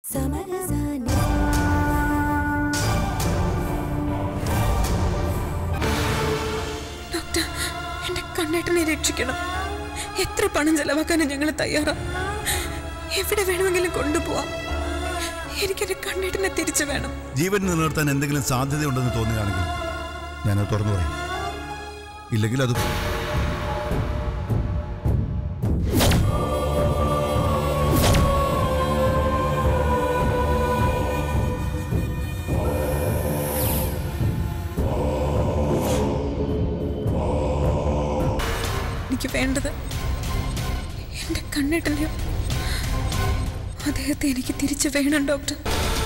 doctor എന്റെ കണ്ണേട്ടനെ രക്ഷിക്കണം എത്ര പണം ചെലവാക്കാനും ഞങ്ങൾ തയ്യാറാ എവിടെ വേണമെങ്കിലും കൊണ്ടുപോവാം എനിക്കെന്റെ കണ്ണേട്ടനെ തിരിച്ചു വേണം ജീവൻ നിലനിർത്താൻ എന്തെങ്കിലും സാധ്യതയുണ്ടെന്ന് തോന്നുകയാണെങ്കിൽ ഞാനത് തുറന്നു പറയും ഇല്ലെങ്കിൽ അത് എനിക്ക് വേണ്ടത് എന്റെ കണ്ണേട്ടനെയോ അദ്ദേഹത്തെ എനിക്ക് തിരിച്ചു വേണം ഡോക്ടർ